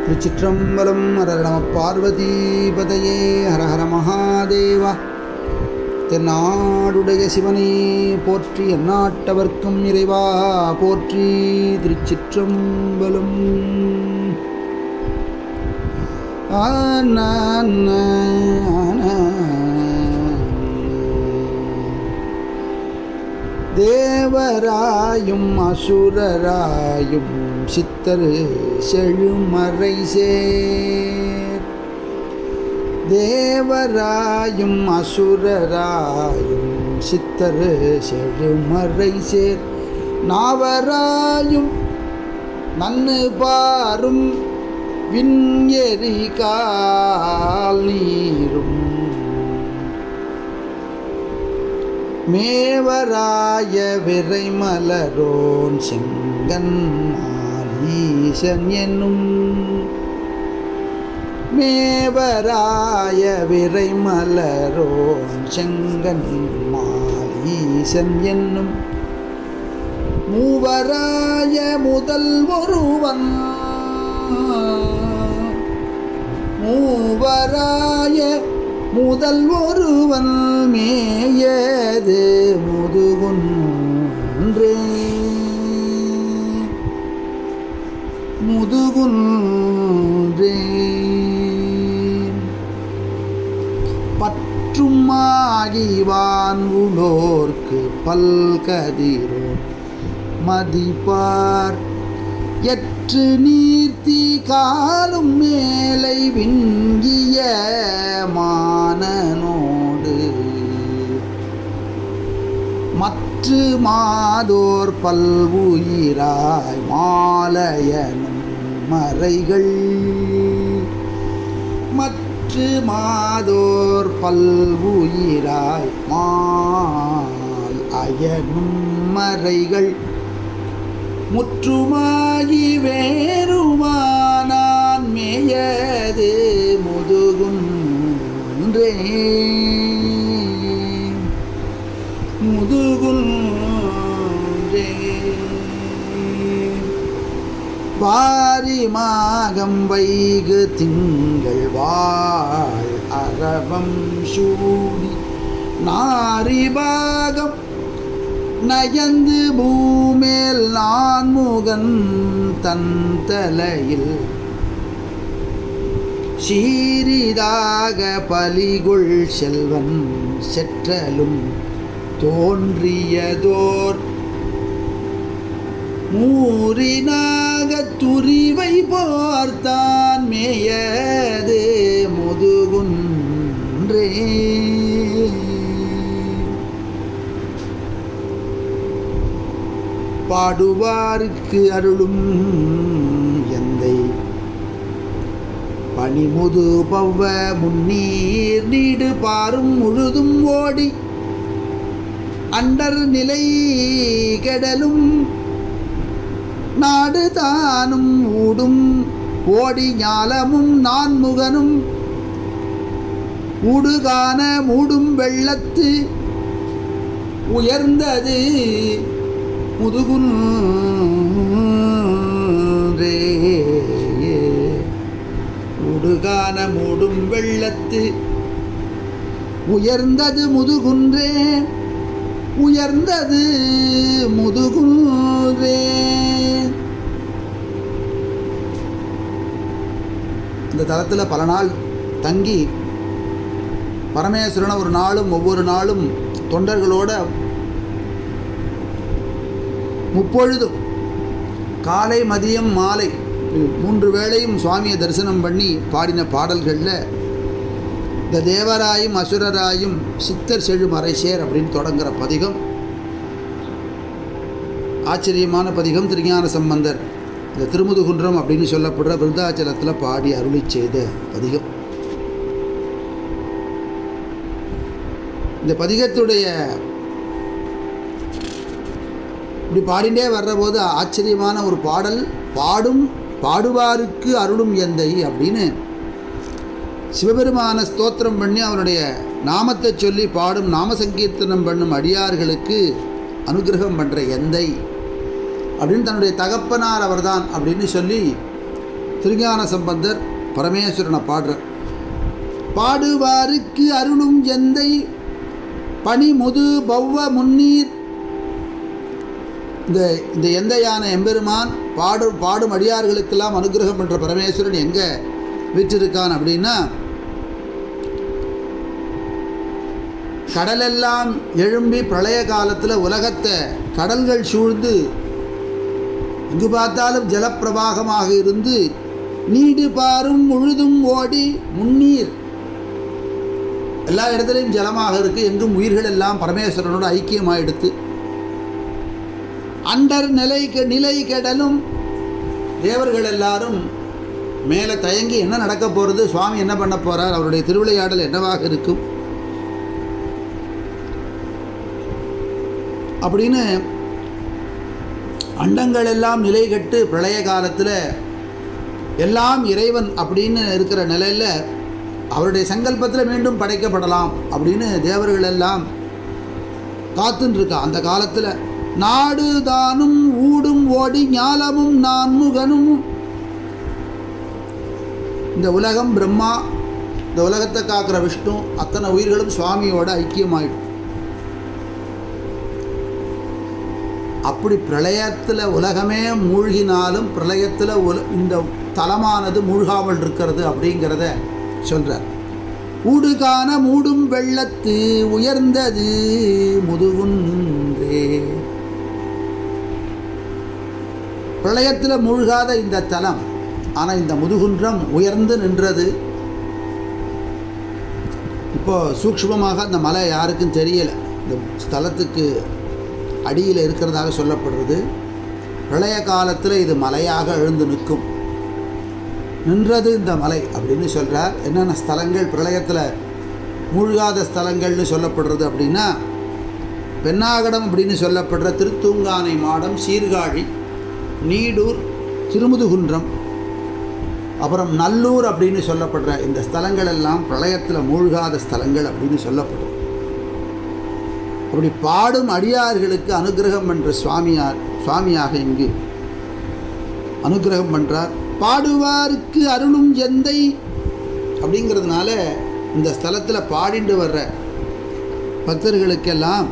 திருச்சிற்றம்பலம் ஹர நம பார்வதிபதையே ஹரஹர மகாதேவா தென்னாடுடைய சிவனே போற்றி எந்நாட்டவர்க்கும் இறைவா போற்றி திருச்சிற்றம்பலம் ஆன தேவராயும் அசுரராயும் சித்தரு செழுமறை சேர் தேவராயும் அசுரராயும் சித்தரு செழுமறை சேர் நாவராயும் நன்னு பாரும் விண்எறி கால் நீரும் மேவராய விரைமலரோன் செங்கன் மாலீசன் என்னும் மேவராய விரைமலரோன் செங்கன் மாலீசன் என்னும் மூவராய முதல் ஒருவன் மூவராய முதல் ஒருவன் மேயது முதுகுன்றே முதுகுன்றே பற்றுமாகிவான் உலோர்க்கு பல்கதிரோன் மதிப்பார் எற்று நீர்த்தி காலும் மேலை விங்கிய மானனோடு மற்று மாதோர் பல்வுயிராய் மாலையனும் மறைகள் மற்று மாதோர் பல்வுயிராய் மால் அயனும் மறைகள் முற்றுமாகி வேறுமானான் மேயது முதுகுன்றே முதுகுன்றே பாரிமாகம் வைகு திங்கள் வாழ் அரவம் சூடி நாரிபாகம் நயந்து பூமேல் நான் முகன் தன் தலையில் சீரிதாக பலிகுள் செல்வன் செற்றலும் தோன்றியதோர் மூரினாக துரிவை போர்த்தான் மேயது முதுகுன்றே பாடுவாருக்கு அருளும் எந்தை பனிமுது பவ்வ முன்னீர் நீடு பாரும் முழுதும் ஓடி அண்டர் நிலை கெடலும் நாடு தானும் ஊடும் ஓடி ஞாலமும் நான்முகனும் ஊடுகான மூடும் வெள்ளத்து உயர்ந்தது முதுகுன்றே உடுகான மூடும் வெள்ளத்து உயர்ந்தது முதுகுன்றே உயர்ந்தது முதுகுன்றே இந்த தளத்தில் பல நாள் தங்கி பரமேஸ்வரனை ஒரு நாளும் ஒவ்வொரு நாளும் தொண்டர்களோட முப்பொழுதும் காலை மதியம் மாலை மூன்று வேளையும் சுவாமியை தரிசனம் பண்ணி பாடின பாடல்களில் இந்த தேவராயும் அசுரராயும் சித்தர் செழுமறை சேர் அப்படின்னு தொடங்குற பதிகம் ஆச்சரியமான பதிகம் திருஞான சம்பந்தர் இந்த திருமுதுகுன்றம் அப்படின்னு சொல்லப்படுற விருந்தாச்சலத்தில் பாடி அருளி செய்த பதிகம் இந்த பதிகத்துடைய இப்படி பாடிண்டே வர்றபோது ஆச்சரியமான ஒரு பாடல் பாடும் பாடுவாருக்கு அருளும் எந்தை அப்படின்னு சிவபெருமான ஸ்தோத்திரம் பண்ணி அவனுடைய நாமத்தை சொல்லி பாடும் நாம சங்கீர்த்தனம் பண்ணும் அடியார்களுக்கு அனுகிரகம் பண்ணுற எந்தை அப்படின்னு தன்னுடைய தகப்பனார் அவர்தான் அப்படின்னு சொல்லி திருஞான சம்பந்தர் பரமேஸ்வரனை பாடுறார் பாடுவாருக்கு அருளும் எந்தை பனிமுது பௌவ முன்னீர் இந்த இந்த எந்தையான எம்பெருமான் பாடும் பாடும் அடியார்களுக்கெல்லாம் அனுகிரகம் பண்ணுற பரமேஸ்வரன் எங்கே வீற்றிருக்கான் அப்படின்னா கடலெல்லாம் எழும்பி பிரளய காலத்தில் உலகத்தை கடல்கள் சூழ்ந்து எங்கு பார்த்தாலும் ஜலப்பிரவாகமாக இருந்து நீடு பாரும் முழுதும் ஓடி முன்னீர் எல்லா இடத்துலையும் ஜலமாக இருக்கு எங்கும் உயிர்கள் எல்லாம் பரமேஸ்வரனோட ஐக்கியமாயிடுத்து அண்டர் நிலை கெ- நிலை கெடலும் தேவர்கள் எல்லாரும் மேலே தயங்கி என்ன நடக்க போகிறது சுவாமி என்ன பண்ண போகிறார் அவருடைய திருவிளையாடல் என்னவாக இருக்கும் அப்படின்னு அண்டங்கள் எல்லாம் நிலை கட்டு பிரளய காலத்தில் எல்லாம் இறைவன் அப்படின்னு இருக்கிற நிலையில் அவருடைய சங்கல்பத்தில் மீண்டும் படைக்கப்படலாம் அப்படின்னு தேவர்கள் எல்லாம் காத்துன்னு இருக்கா அந்த காலத்தில் நாடு தானும் ஊடும் ஓடி ஞாலமும் நான்முகனும் இந்த உலகம் பிரம்மா இந்த உலகத்தை காக்கிற விஷ்ணு அத்தனை உயிர்களும் சுவாமியோட ஐக்கியமாயிடும் அப்படி பிரளயத்தில் உலகமே மூழ்கினாலும் பிரளயத்தில் உல இந்த தலமானது மூழ்காமல் இருக்கிறது அப்படிங்கிறத சொல்கிறார் ஊடுகான மூடும் வெள்ளத்து உயர்ந்தது முதுகுன்றே பிரளயத்தில் மூழ்காத இந்த தலம் ஆனால் இந்த முதுகுன்றம் உயர்ந்து நின்றது இப்போ சூக்ஷ்மமாக அந்த மலை யாருக்கும் தெரியலை இந்த ஸ்தலத்துக்கு அடியில் இருக்கிறதாக சொல்லப்படுறது பிரளய காலத்தில் இது மலையாக எழுந்து நிற்கும் நின்றது இந்த மலை அப்படின்னு சொல்கிறார் என்னென்ன ஸ்தலங்கள் பிரளயத்தில் மூழ்காத ஸ்தலங்கள்னு சொல்லப்படுறது அப்படின்னா பெண்ணாகடம் அப்படின்னு சொல்லப்படுற திருத்தூங்கானை மாடம் சீர்காழி நீடூர் திருமுதுகுன்றம் அப்புறம் நல்லூர் அப்படின்னு சொல்லப்படுற இந்த ஸ்தலங்கள் எல்லாம் பிரளயத்தில் மூழ்காத ஸ்தலங்கள் அப்படின்னு சொல்லப்படுது அப்படி பாடும் அடியார்களுக்கு அனுகிரகம் பண்ற சுவாமியார் சுவாமியாக இங்கு அனுகிரகம் பண்றார் பாடுவாருக்கு அருளும் எந்தை அப்படிங்கிறதுனால இந்த ஸ்தலத்தில் பாடிண்டு வர்ற பக்தர்களுக்கெல்லாம்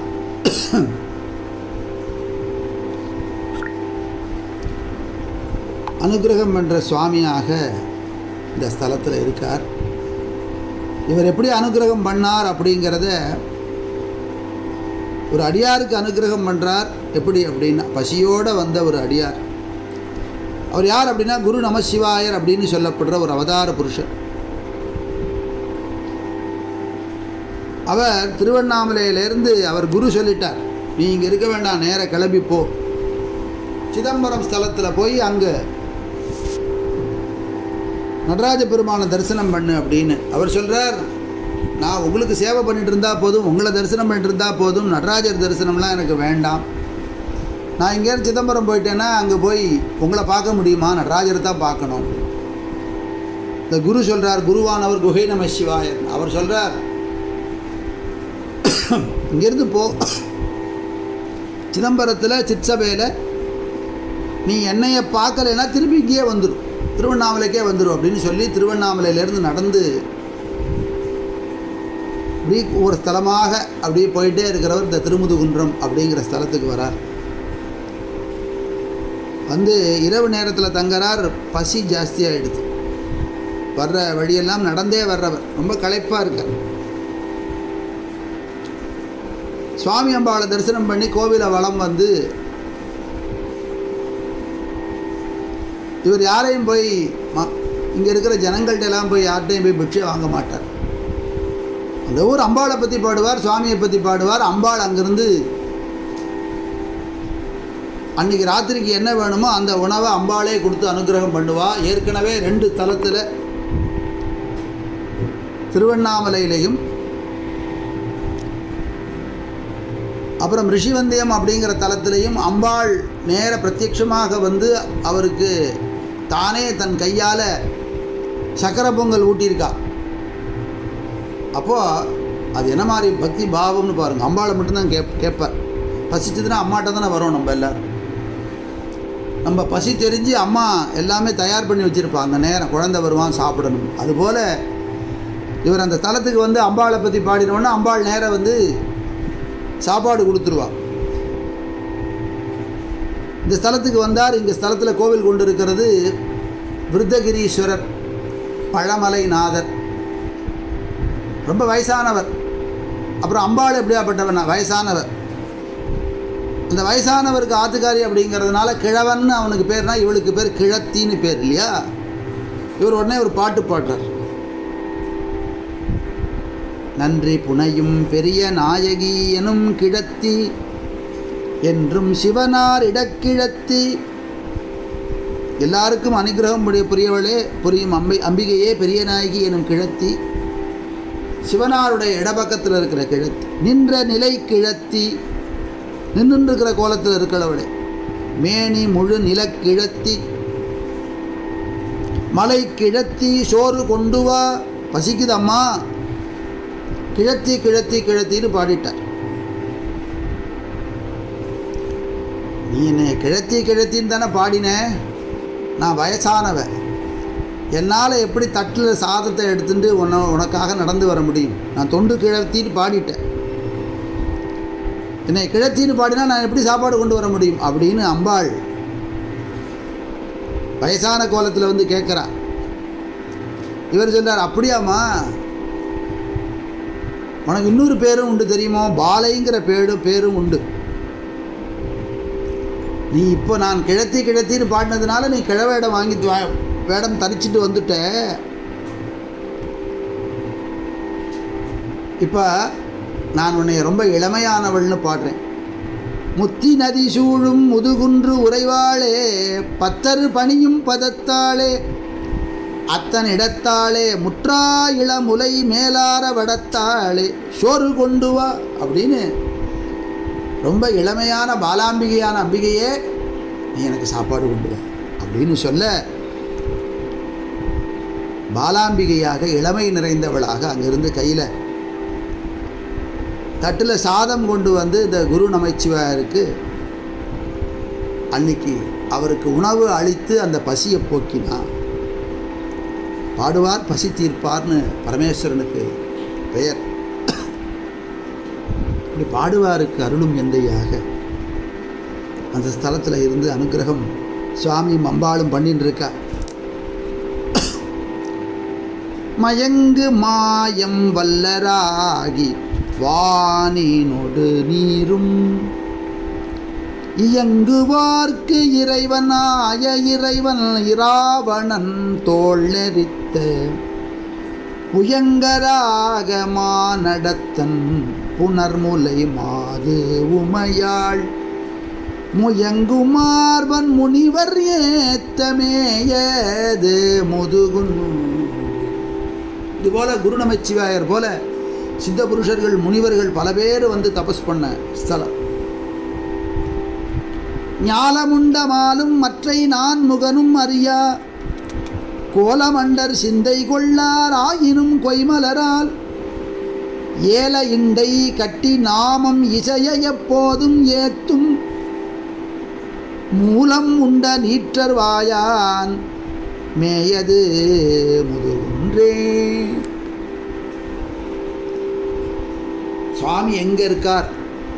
அனுகிரகம் பண்ற சுவாமியாக இந்த ஸ்தலத்தில் இருக்கார் இவர் எப்படி அனுகிரகம் பண்ணார் அப்படிங்கிறத ஒரு அடியாருக்கு அனுகிரகம் பண்ணுறார் எப்படி அப்படின்னா பசியோடு வந்த ஒரு அடியார் அவர் யார் அப்படின்னா குரு நமசிவாயர் அப்படின்னு சொல்லப்படுற ஒரு அவதார புருஷர் அவர் திருவண்ணாமலையிலேருந்து அவர் குரு சொல்லிட்டார் நீ இங்கே இருக்க வேண்டாம் நேர கிளம்பி போ சிதம்பரம் ஸ்தலத்தில் போய் அங்கே நடராஜ பெருமானை தரிசனம் பண்ணு அப்படின்னு அவர் சொல்கிறார் நான் உங்களுக்கு சேவை பண்ணிட்டு இருந்தால் போதும் உங்களை தரிசனம் பண்ணிட்டு இருந்தால் போதும் நடராஜர் தரிசனம்லாம் எனக்கு வேண்டாம் நான் இங்கேருந்து சிதம்பரம் போயிட்டேன்னா அங்கே போய் உங்களை பார்க்க முடியுமா நடராஜரை தான் பார்க்கணும் இந்த குரு சொல்கிறார் குருவானவர் குகை நம சிவாயர் அவர் சொல்கிறார் இங்கேருந்து போ சிதம்பரத்தில் சிற்சபையில் நீ என்னைய பார்க்கலைன்னா திருப்பி இங்கேயே வந்துடும் திருவண்ணாமலைக்கே வந்துடும் அப்படின்னு சொல்லி திருவண்ணாமலையிலேருந்து நடந்து இப்படி ஒரு ஸ்தலமாக அப்படியே போயிட்டே இருக்கிறவர் இந்த திருமுதுகுன்றம் அப்படிங்கிற ஸ்தலத்துக்கு வரார் வந்து இரவு நேரத்தில் தங்குறார் பசி ஜாஸ்தியாகிடுது வர்ற வழியெல்லாம் நடந்தே வர்றவர் ரொம்ப களைப்பாக இருக்கார் சுவாமி அம்பாவை தரிசனம் பண்ணி கோவிலை வலம் வந்து இவர் யாரையும் போய் இங்கே இருக்கிற ஜனங்கள்ட்ட எல்லாம் போய் யார்கிட்டையும் போய் பிட்சை வாங்க மாட்டார் அந்த ஊர் அம்பாளை பற்றி பாடுவார் சுவாமியை பற்றி பாடுவார் அம்பாள் அங்கேருந்து அன்றைக்கி ராத்திரிக்கு என்ன வேணுமோ அந்த உணவை அம்பாளே கொடுத்து அனுகிரகம் பண்ணுவா ஏற்கனவே ரெண்டு தலத்தில் திருவண்ணாமலையிலையும் அப்புறம் ரிஷிவந்தியம் அப்படிங்கிற தலத்திலையும் அம்பாள் நேர பிரத்யட்சமாக வந்து அவருக்கு தானே தன் கையால் சக்கரை பொங்கல் ஊட்டியிருக்கா அப்போது அது என்ன மாதிரி பக்தி பாவம்னு பாருங்கள் அம்பாளை மட்டும்தான் கேப் கேட்பார் பசிச்சதுன்னா அம்மாட்ட தானே வரோம் நம்ம எல்லோரும் நம்ம பசி தெரிஞ்சு அம்மா எல்லாமே தயார் பண்ணி வச்சுருப்பாங்க அந்த நேரம் குழந்தை வருவான் சாப்பிடணும் அதுபோல் இவர் அந்த தலத்துக்கு வந்து அம்பாளை பற்றி பாடினோன்னா அம்பாள் நேரம் வந்து சாப்பாடு கொடுத்துருவா இந்த ஸ்தலத்துக்கு வந்தார் இங்கே ஸ்தலத்தில் கோவில் கொண்டு இருக்கிறது விருத்தகிரீஸ்வரர் பழமலைநாதர் ரொம்ப வயசானவர் அப்புறம் அம்பாள் எப்படியாப்பட்டவனா வயசானவர் அந்த வயசானவருக்கு ஆத்துக்காரி அப்படிங்கிறதுனால கிழவன் அவனுக்கு பேர்னா இவளுக்கு பேர் கிழத்தின்னு பேர் இல்லையா இவர் உடனே ஒரு பாட்டு பாடுறார் நன்றி புனையும் பெரிய நாயகி எனும் கிழத்தி என்றும் சிவனார் இடக்கிழத்தி எல்லாருக்கும் அனுகிரகம் உடைய புரியவளே புரியும் அம்பை அம்பிகையே பெரிய நாயகி எனும் கிழத்தி சிவனாருடைய இடப்பக்கத்தில் இருக்கிற கிழத்தி நின்ற நிலை கிழத்தி நின்று இருக்கிற கோலத்தில் இருக்கிறவளே மேனி முழு நிலக்கிழத்தி மலை கிழத்தி சோறு கொண்டு வா பசிக்குதம்மா கிழத்தி கிழத்தி கிழத்தின்னு பாடிட்டார் நீ என்ன கிழத்தி கிழத்தின்னு தானே பாடின நான் வயசானவன் என்னால் எப்படி தட்டில் சாதத்தை எடுத்துட்டு உன்னை உனக்காக நடந்து வர முடியும் நான் தொண்டு கிழத்தின்னு பாடிட்டேன் என்னை கிழத்தின்னு பாடினா நான் எப்படி சாப்பாடு கொண்டு வர முடியும் அப்படின்னு அம்பாள் வயசான கோலத்தில் வந்து கேட்குறா இவர் சொல்றார் அப்படியாம்மா உனக்கு இன்னொரு பேரும் உண்டு தெரியுமோ பாலைங்கிற பேரும் பேரும் உண்டு நீ இப்போ நான் கிழத்தி கிழத்தின்னு பாடினதுனால நீ கிழவேடம் வாங்கி வா- வேடம் தரிச்சிட்டு வந்துட்ட இப்போ நான் உன்னை ரொம்ப இளமையானவள்னு பாடுறேன் முத்தி நதி சூழும் முதுகுன்று உறைவாளே பத்தரு பணியும் பதத்தாளே அத்தன் இடத்தாளே முற்றா இளமுலை மேலார வடத்தாளே சோறு கொண்டு வா அப்படின்னு ரொம்ப இளமையான பாலாம்பிகையான அம்பிகையே நீ எனக்கு சாப்பாடு கொண்டு வா அப்படின்னு சொல்ல பாலாம்பிகையாக இளமை நிறைந்தவளாக அங்கிருந்து கையில் தட்டில் சாதம் கொண்டு வந்து இந்த குரு நமச்சிவாயருக்கு அன்னைக்கு அவருக்கு உணவு அளித்து அந்த பசியை போக்கினா பாடுவார் பசி தீர்ப்பார்னு பரமேஸ்வரனுக்கு பெயர் இப்படி பாடுவாருக்கு அருளும் எந்தையாக அந்த ஸ்தலத்தில் இருந்து அனுக்கிரகம் சுவாமி மம்பாளும் பண்ணின்னு இருக்கா மயங்கு மாயம் வல்லராகி வானினொடு நீரும் இயங்குவார்க்கு இறைவனாய இறைவன் இராவணன் தோள் நெறித்த புயங்கராக மானடத்தன் புனர்முலை மாது உமையாள் முயங்குமார்வன் முனிவர் ஏத்தமேயது முதுகுன் இதுபோல குரு நமச்சிவாயர் போல சித்த புருஷர்கள் முனிவர்கள் பல பேர் வந்து தபஸ் பண்ண ஸ்தலம் ஞாலமுண்டமாலும் மற்றை நான் முகனும் அறியா கோலமண்டர் சிந்தை கொள்ளார் ஆயினும் கொய்மலரால் ஏல இண்டை கட்டி நாமம் இசைய எப்போதும் ஏத்தும் மூலம் உண்ட நீற்றர் வாயான் மேயது முதுகுன்றே சுவாமி எங்க இருக்கார்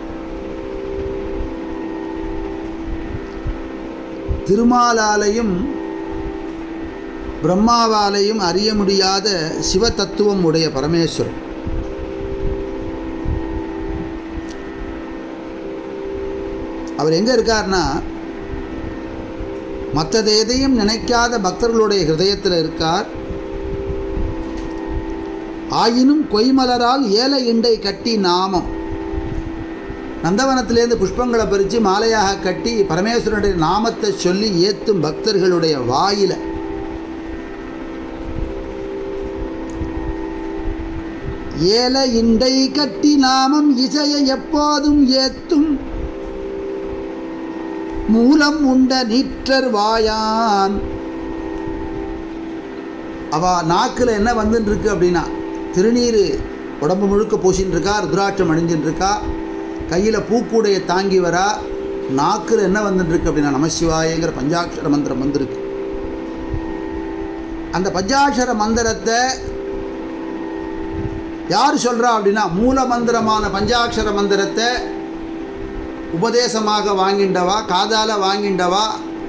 திருமாலாலையும் பிரம்மாவாலையும் அறிய முடியாத சிவ தத்துவம் உடைய பரமேஸ்வரன் அவர் எங்கே இருக்கார்னா மற்றது எதையும் நினைக்காத பக்தர்களுடைய ஹிருதயத்தில் இருக்கார் ஆயினும் கொய்மலரால் ஏல இண்டை கட்டி நாமம் நந்தவனத்திலேருந்து புஷ்பங்களை பறித்து மாலையாக கட்டி பரமேஸ்வரனுடைய நாமத்தை சொல்லி ஏத்தும் பக்தர்களுடைய வாயில ஏல இண்டை கட்டி நாமம் இசைய எப்போதும் ஏத்தும் மூலம் உண்ட நீற்றர் வாயான் அவ நாக்கில் என்ன வந்துன்னு இருக்கு அப்படின்னா திருநீர் உடம்பு முழுக்க பூசின்னு இருக்கா ருத்ராட்சம் அணிஞ்சுட்டு இருக்கா கையில் பூக்கூடையை தாங்கி வரா நாக்கில் என்ன வந்துட்டுருக்கு அப்படின்னா நமசிவாயங்கிற பஞ்சாட்சர மந்திரம் வந்திருக்கு அந்த பஞ்சாட்சர மந்திரத்தை யார் சொல்கிறா அப்படின்னா மூல மந்திரமான பஞ்சாட்சர மந்திரத்தை உபதேசமாக வாங்கிண்டவா காதால் வாங்கிண்டவா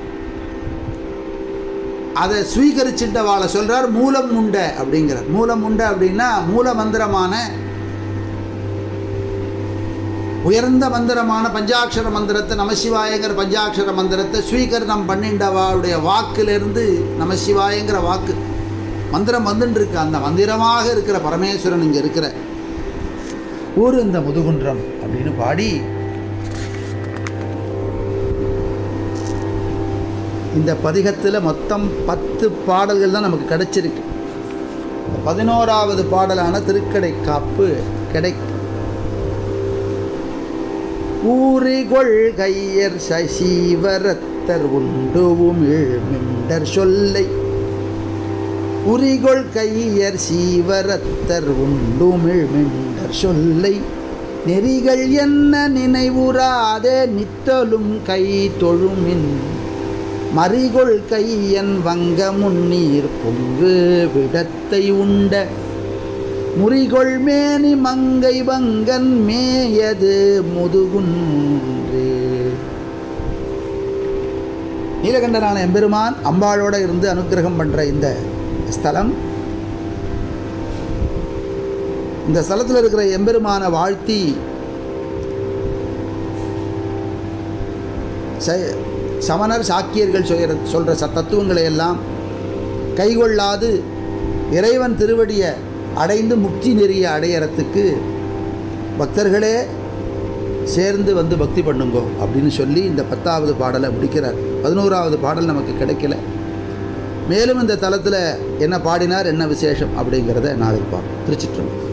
அதை ஸ்வீகரிச்சுட்டவாளை சொல்கிறார் மூலம் உண்டை அப்படிங்கிறார் மூலம் உண்டை அப்படின்னா மூல மந்திரமான உயர்ந்த மந்திரமான பஞ்சாட்சர மந்திரத்தை நமசிவாயங்கிற பஞ்சாட்சர மந்திரத்தை ஸ்வீகரணம் பண்ணிண்டவாளுடைய வாக்கிலிருந்து நமசிவாயங்கிற வாக்கு மந்திரம் வந்துட்டு இருக்கு அந்த மந்திரமாக இருக்கிற பரமேஸ்வரன் இங்கே இருக்கிற ஊர் இந்த முதுகுன்றம் அப்படின்னு பாடி இந்த பதிகத்தில் மொத்தம் பத்து பாடல்கள் தான் நமக்கு கிடைச்சிருக்கு பதினோராவது பாடலான திருக்கடை காப்பு கிடைக்கும் ஊரிகொள் கையர் சசீவரத்தர் உண்டுவும் மிண்டர் சொல்லை உரிகொள் கையர் சீவரத்தர் உண்டுமிழ் மிண்டர் சொல்லை நெறிகள் என்ன நினைவுறாதே நித்தலும் கை தொழுமின் மறிகொள் கையன் வங்க முன்னீர் பொங்கு விடத்தை உண்ட முறிகொள் மேனி மங்கை வங்கன் மேயது முதுகுன்றே நீலகண்டனான எம்பெருமான் அம்பாளோட இருந்து அனுக்கிரகம் பண்ணுற இந்த ஸ்தலம் இந்த ஸ்தலத்தில் இருக்கிற எம்பெருமானை வாழ்த்தி ச- சமணர் சாக்கியர்கள் சொல்கிற சொல்கிற ச தத்துவங்களை எல்லாம் கைகொள்ளாது இறைவன் திருவடியை அடைந்து முக்தி நெறிய அடையறத்துக்கு பக்தர்களே சேர்ந்து வந்து பக்தி பண்ணுங்கோ அப்படின்னு சொல்லி இந்த பத்தாவது பாடலை முடிக்கிறார் பதினோராவது பாடல் நமக்கு கிடைக்கல மேலும் இந்த தலத்தில் என்ன பாடினார் என்ன விசேஷம் அப்படிங்கிறத நாளைக்கு பார்ப்போம் திருச்சிற்றம்பலம்